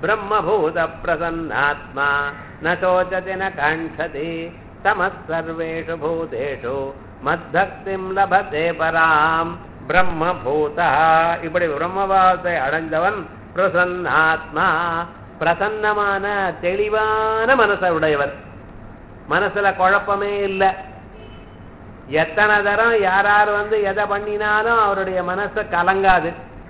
பிரம்மபூத பிரசன்னாத்மா ந சோச்சதி ந காண்ஷதி தமः சர்வேஷு பூதேஷு மத்பக்திம் லபதே பராம் பிரம்மபூதா இப்படி பிரம்மபாவத்தை அடைந்தவன் பிரசன்னாத்மா பிரசன்னமான தெளிவான மனசை உடையவர் மனசுல குழப்பமே இல்லை எத்தனை தரம் யார் யார் வந்து எதை பண்ணினாலும் அவருடைய மனசு கலங்காது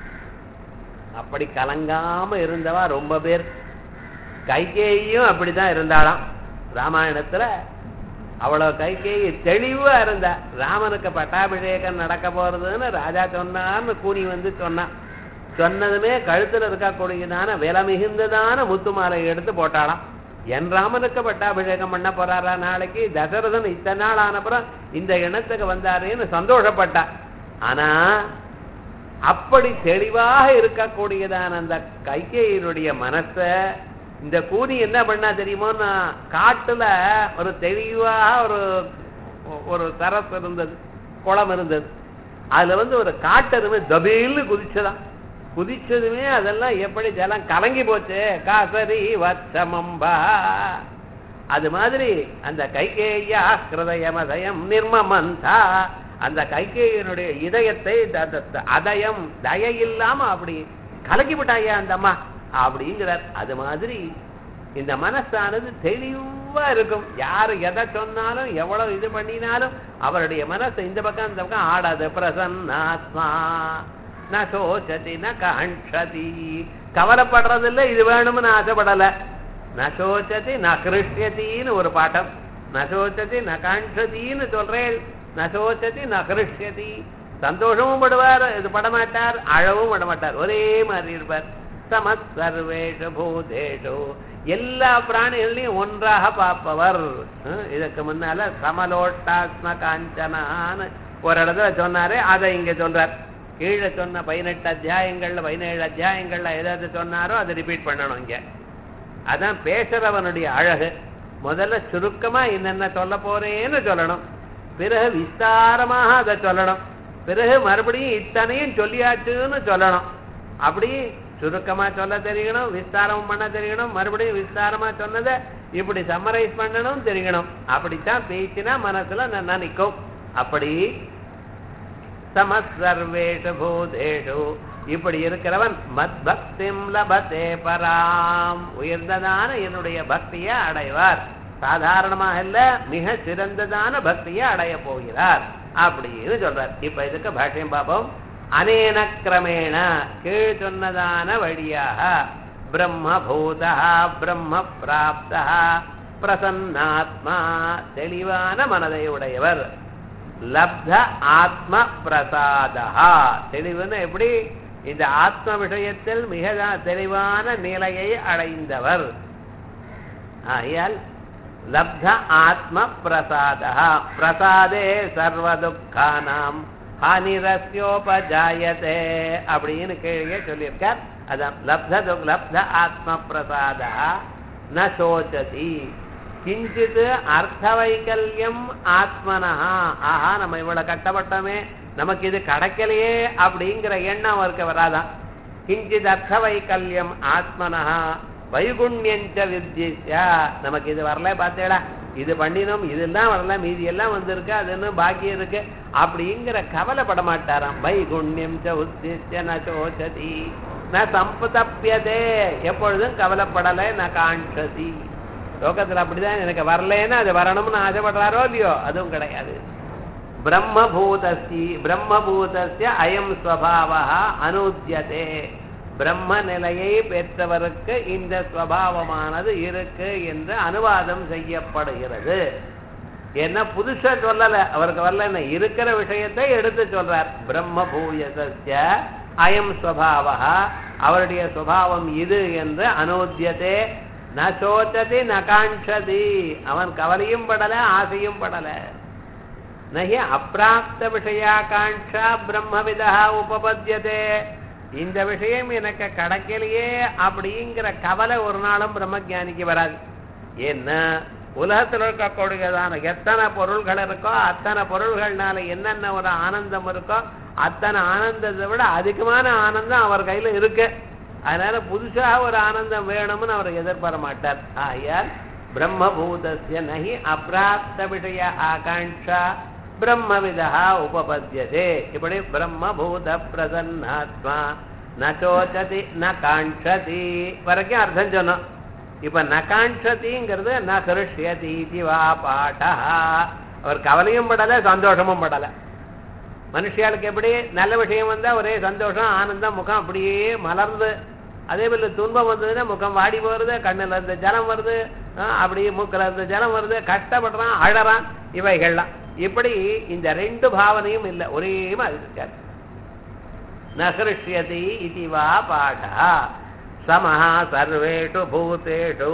அப்படி கலங்காம இருந்தவா ரொம்ப பேர் கைகேயும் அப்படிதான் இருந்தாளாம் ராமாயணத்துல அவ்வளவு கைகேயி தெளிவா இருந்தா ராமனுக்கு பட்டாபிஷேகம் நடக்க போறதுன்னு ராஜா சொன்னான்னு கூனி வந்து சொன்னான் சொன்னதுமே கழுத்துல இருக்கக்கூடியதான விலை மிகுந்ததான முத்து மாலையை எடுத்து போட்டாளாம் என் ராமனுக்கு பட்டாபிஷேகம் பண்ண போறாரா நாளைக்கு தசரதன் இத்தனை நாள் ஆனப்புறம் இந்த இனத்துக்கு வந்தாருன்னு சந்தோஷப்பட்டா ஆனா அப்படி தெளிவாக இருக்கக்கூடியதான அந்த கைகேயினுடைய மனச இந்த கூனி என்ன பண்ணா தெரியுமோன்னா காட்டுல ஒரு தெளிவாக ஒரு ஒரு சரஸ் இருந்தது குளம் இருந்தது அதுல வந்து ஒரு காட்டெருமை தபீல்னு குதிச்சதான் குதிச்சதுமே அதெல்லாம் எப்படி ஜலம் கலங்கி போச்சு காசரி வச்சமம்பா அது மாதிரி அந்த கைகேயா ஹிருதயமதயம் நிர்மமந்தா அந்த கைகேயனுடைய இதயத்தை த- த- த- அதயம் தய இல்லாம அப்படி கலக்கி விட்டாயா அந்த அம்மா அப்படிங்கிறார் அது மாதிரி இந்த மனசானது தெளிவா இருக்கும் யாரு எதை சொன்னாலும் எவ்வளவு இது பண்ணினாலும் அவருடைய மனசு இந்த பக்கம் இந்த பக்கம் ஆடாது பிரசன்னாத்மா ந சோச்சதி ந காண்ஷதி கவலைப்படுறதில்ல இது வேணும்னு ஆசைப்படல ந சோச்சதி ந கிருஷ்யத்தின்னு ஒரு பாட்டம் ந சோச்சதி ந காண்ஷதின்னு சொல்றேன் ந சோச்சதி ந கிருஷ்யதி சந்தோஷமும் படுவார் இது படமாட்டார் அழவும் படமாட்டார் ஒரே மாதிரி இருப்பார் சமத் சர்வேஷு பூதேஷு எல்லா பிராணிகளையும் ஒன்றாக பார்ப்பவர் ஹம், இதுக்கு முன்னால சமலோட்டாஸ்ம காஞ்சனான்னு ஒரு இடத்துல சொன்னாரு அதை இங்க சொல்றார் கீழே சொன்ன பதினெட்டு அத்தியாயங்கள்ல பதினேழு அத்தியாயங்கள்ல ஏதாவது சொன்னாரோ அதை ரிப்பீட் பண்ணணும் இங்க அதான் பேசுறவனுடைய அழகு முதல்ல சுருக்கமா என்னென்ன சொல்ல போறேன்னு சொல்லணும் பிறகு விஸ்தாரமாக அதை சொல்லணும் பிறகு மறுபடியும் இத்தனையும் சொல்லியாச்சுன்னு சொல்லணும் அப்படி சுருக்கமா சொல்ல தெரியணும் விஸ்தாரம் பண்ண தெரியணும் மறுபடியும் விஸ்தாரமா சொன்னதை இப்படி சம்மரைஸ் பண்ணணும் தெரியணும் அப்படித்தான் பேசினா மனசுல நல்லா நிக்கும் அப்படி சமசர்வேஷு பூதேஷு இப்படி இருக்கிறவன் மத் பக்திம் லபதே பராம் உயர்ந்ததான என்னுடைய பக்தியை அடைவார் சாதாரணமாக இல்ல மிக சிறந்ததான பக்தியை அடைய போகிறார் அப்படின்னு சொல்றார் இப்ப இதுக்கு பாஷ்யம் பார்ப்போம் அனேன கிரமேண கீழ் சொன்னதான வழியாக பிரம்மபூதா பிரம்ம பிராப்தா பிரசன்னாத்மா தெளிவான மனதை உடையவர் லப்த ஆத்ம பிரசாதா தெளிவுன்னு எப்படி இந்த ஆத்ம விஷயத்தில் மிக தெளிவான நிலையை அடைந்தவர் ஆகையால் லப்த ஆத்ம பிரசாதா பிரசாதே சர்வ துக்கானாம் ஹானிரஸ்யோபஜாயதே அப்படின்னு கீழே சொல்லியிருக்கார் அதான் லப்த துக் லப்த ஆத்ம பிரசாதா ந சோச்சதி கிஞ்சித் அர்த்த வைக்கல்யம் ஆத்மனஹா ஆஹா நம்ம இவ்வளவு கஷ்டப்பட்டோமே நமக்கு இது கிடைக்கலையே அப்படிங்கிற எண்ணம் அவருக்கு வராதான் கிஞ்சித் அர்த்த வைக்கல்யம் ஆத்மனஹா வைகுண்யஞ்ச வித்யா நமக்கு இது வரல பார்த்தேடா இது பண்ணினோம் இதெல்லாம் வரல மீதி எல்லாம் வந்திருக்கு அது இன்னும் பாக்கி இருக்கு அப்படிங்கிற கவலைப்பட மாட்டாராம் வைகுண்யம் ச உத்திஷ்ய ந சோச்சதி ந சம்பதப்பியதே எப்பொழுதும் கவலைப்படலை ந காண்சதி லோகத்துல அப்படிதான் எனக்கு வரலன்னா அது வரணும்னு ஆசைப்படுறாரோ இல்லையோ அதுவும் கிடையாது பிரம்மபூதஸ்தி பிரம்மபூதஸ்ய அயம் ஸ்வபாவா அனுத்தியதே பிரம்ம நிலையை பெற்றவருக்கு இந்த ஸ்வபாவமானது இருக்கு என்று அனுவாதம் செய்யப்படுகிறது என்ன புதுசா சொல்லல அவருக்கு வரல இருக்கிற விஷயத்தை எடுத்து சொல்றார் பிரம்ம பூயசஸ்ய அயம் ஸ்வபாவா அவருடைய சுபாவம் இது என்று அனோத்தியதே ந சோச்சதி ந காண்ஷதி அவன் கவலையும் படல ஆசையும் படல நகி அப்பிராப்த விஷயாகாங்ஷா பிரம்மவிதா உபபத்தியதே இந்த விஷயம் எனக்கு கிடைக்கலையே அப்படிங்கிற கவலை ஒரு நாளும் பிரம்மஜானிக்கு வராது ஏன்னா உலகத்தில் இருக்கக்கூடியதான எத்தனை பொருள்கள் இருக்கோ அத்தனை பொருள்கள்னால என்னென்ன ஒரு ஆனந்தம் இருக்கோ அத்தனை ஆனந்தத்தை விட அதிகமான ஆனந்தம் அவர் கையில இருக்கு அதனால புதுசா ஒரு ஆனந்தம் வேணும்னு அவர் எதிர்பார மாட்டார் ஆகையால் பிரம்மபூதஸ்ய நகி அப்பிராப்த விஷய ஆகாங்ஷா பிரம்மவிதா உபபத்தியதே இப்படி பிரம்மபூத பிரசன்னாத்மா நச்சோச்சதி ந காண்ஷதி வரைக்கும் அர்த்தம் சொன்னோம் இப்ப ந காண்ஷதிங்கிறது ந கிருஷ்யதி இது வா பாட்டா அவர் கவலையும் படல சந்தோஷமும் படல மனுஷியாளுக்கு எப்படி நல்ல விஷயம் வந்தா ஒரே சந்தோஷம் ஆனந்தம் முகம் அப்படியே மலர்ந்து அதே போல துன்பம் வந்ததுன்னா முகம் வாடி போறது கண்ணுல இருந்து ஜலம் வருது ஆஹ் அப்படியே மூக்குல இருந்து ஜலம் வருது கஷ்டப்படுறான் அழறான் இவைகள்லாம் இப்படி இந்த ரெண்டு பாவனையும் இல்லை ஒரே மாதிரி இருக்காரு நகிருஷ்யதி இது வா பாடா சமஹா சர்வேஷு பூதேஷு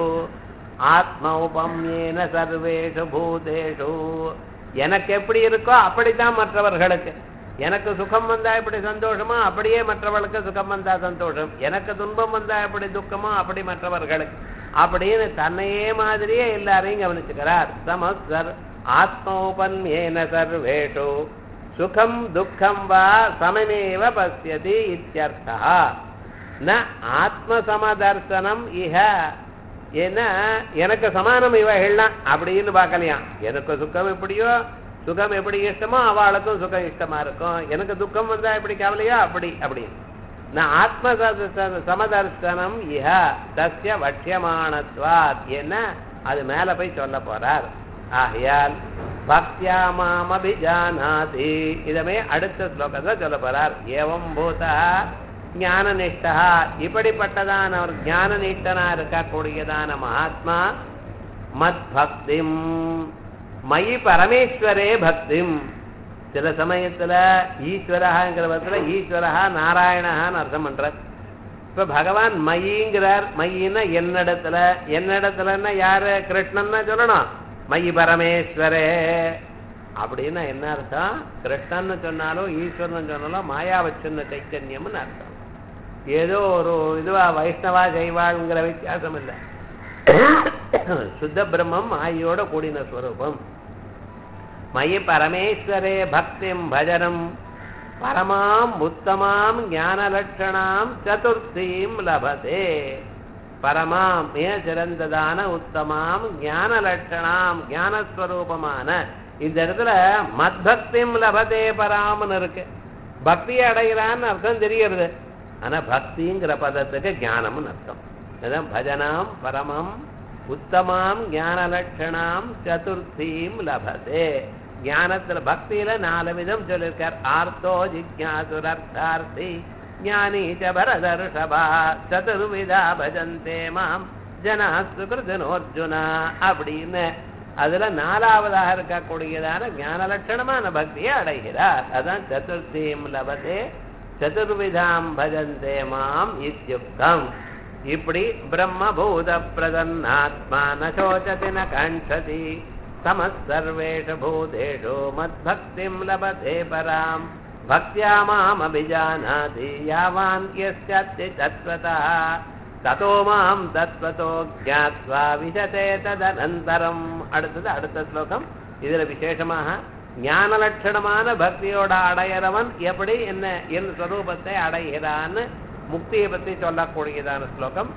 ஆத்மௌபம்யேன சர்வேஷு பூதேஷு எனக்கு எப்படி இருக்கோ அப்படித்தான் மற்றவர்களுக்கு எனக்கு சுகம் வந்தா எப்படி சந்தோஷமோ அப்படியே மற்றவர்களுக்கு சுகம் வந்தா சந்தோஷம் எனக்கு துன்பம் வந்தா எப்படி துக்கமோ அப்படி மற்றவர்களுக்கு அப்படின்னு தன்னையே மாதிரியே எல்லாரையும் கவனிச்சுக்கிறார் சமஸ்தர் ஆத்மோபன்யேன சர்வேஷு சுகம் துக்கம் வா சமமேவ பசியதி இத்தியர்த்தா ந ஆத்மசமதர்சனம் இஹ ஏன்னா எனக்கு சமானம் இவைகள்லாம் அப்படின்னு பார்க்கலையாம் எனக்கு சுகம் எப்படியோ சுகம் எப்படி இஷ்டமோ அவளுக்கும் சுகம் இஷ்டமா இருக்கும் எனக்கு துக்கம் வந்தா எப்படி கவலையோ அப்படி அப்படி நான் ஆத்ம சமதர்சனம் இஹ தஸ்ய வட்சியமானத்வாத் என்ன அது மேல போய் சொல்ல போறார் ஆகையால் பக்தியா மாம் அபிஜானாதி இதமே அடுத்த ஸ்லோகத்தை சொல்ல போறார் ஏவம் பூதா ஞான நிஷ்டா இப்படிப்பட்டதான ஒரு ஞான நிஷ்டனா இருக்கக்கூடியதான மகாத்மா மத் பக்திம் மயி பரமேஸ்வரே பக்திம் சில சமயத்துல ஈஸ்வரஹாங்கிற பதத்துல ஈஸ்வரஹா நாராயணஹான்னு அர்த்தம் பண்றார் இப்ப பகவான் மயிங்கிறார் மயின்னா என்னிடத்துல என்னிடத்துலன்னா யாரு கிருஷ்ணன் சொல்லணும் மயி பரமேஸ்வரே அப்படின்னா என்ன அர்த்தம் கிருஷ்ணன் சொன்னாலும் ஈஸ்வரன் சொன்னாலும் மாயாவச்சுன்ன சைத்தன்யம்னு அர்த்தம் ஏதோ ஒரு இதுவா வைஷ்ணவா ஜெய்வாளுங்கிற வித்தியாசம் இல்லை சுத்த பிரம்மம் மாயோட கூடின ஸ்வரூபம் மயி பரமேஸ்வரே பக்திம் பஜனம் பரமாம் உத்தமாம் ஞானலட்சணாம் சதுர்த்தீம் லபதே பரமாம் மிக சிறந்ததான உத்தமாம் ஞானலட்சணாம் ஞானஸ்வரூபமான இந்த இடத்துல மத்பக்திம் லபதே பராம்னு இருக்கு பக்தியை அடைகிறான்னு அர்த்தம் தெரியறது ஆனா பக்திங்கிற பதத்துக்கு ஞானம்னு அர்த்தம் அதான் பஜனாம் பரமம் உத்தமாம் ஞான லட்சணாம் சதுர்த்தீம் லபதே ஞானத்துல பக்தியில நாலு விதம் சொல்லியிருக்கார் ஆர்த்தோ ஜிக்யாசுரர்த்தார்த்தி ஞானி ச பரதர்ஷபா சதுர்விதா பஜந்தே மாம் ஜனா சுகிருதனோர்ஜுனா அப்படின்னு அதுல நாலாவதாக இருக்கக்கூடியதான ஞான லட்சணமான பக்தியை அடைகிறார் அதான் சதுர்த்தீம் லபதே சதுர்விதாம் பஜந்தே மாம் இத்தியுக்தம் இப்படி பிரம்மபூத பிரதன்னாத்மா நோச்சதி ந காண்ஷதி சமசர்வேஷு பூதேஷு மத்பக்திம் லபதே பராம் பக்தியா மாம் அபிஜானாதி யாவான் யஸ்யத்தி தத்வதா ததோ மாம் தத்வதோ ஜாத்வா விசதே ததனந்தரம் அடுத்தது அடுத்த ஸ்லோகம் இதுல விசேஷமாக ஞான லட்சணமான பக்தியோட அடையறவன் எப்படி என்ன என் ஸ்வரூபத்தை அடைகிறான்னு முக்தியை பத்தி சொல்லக்கூடியதான ஸ்லோகம்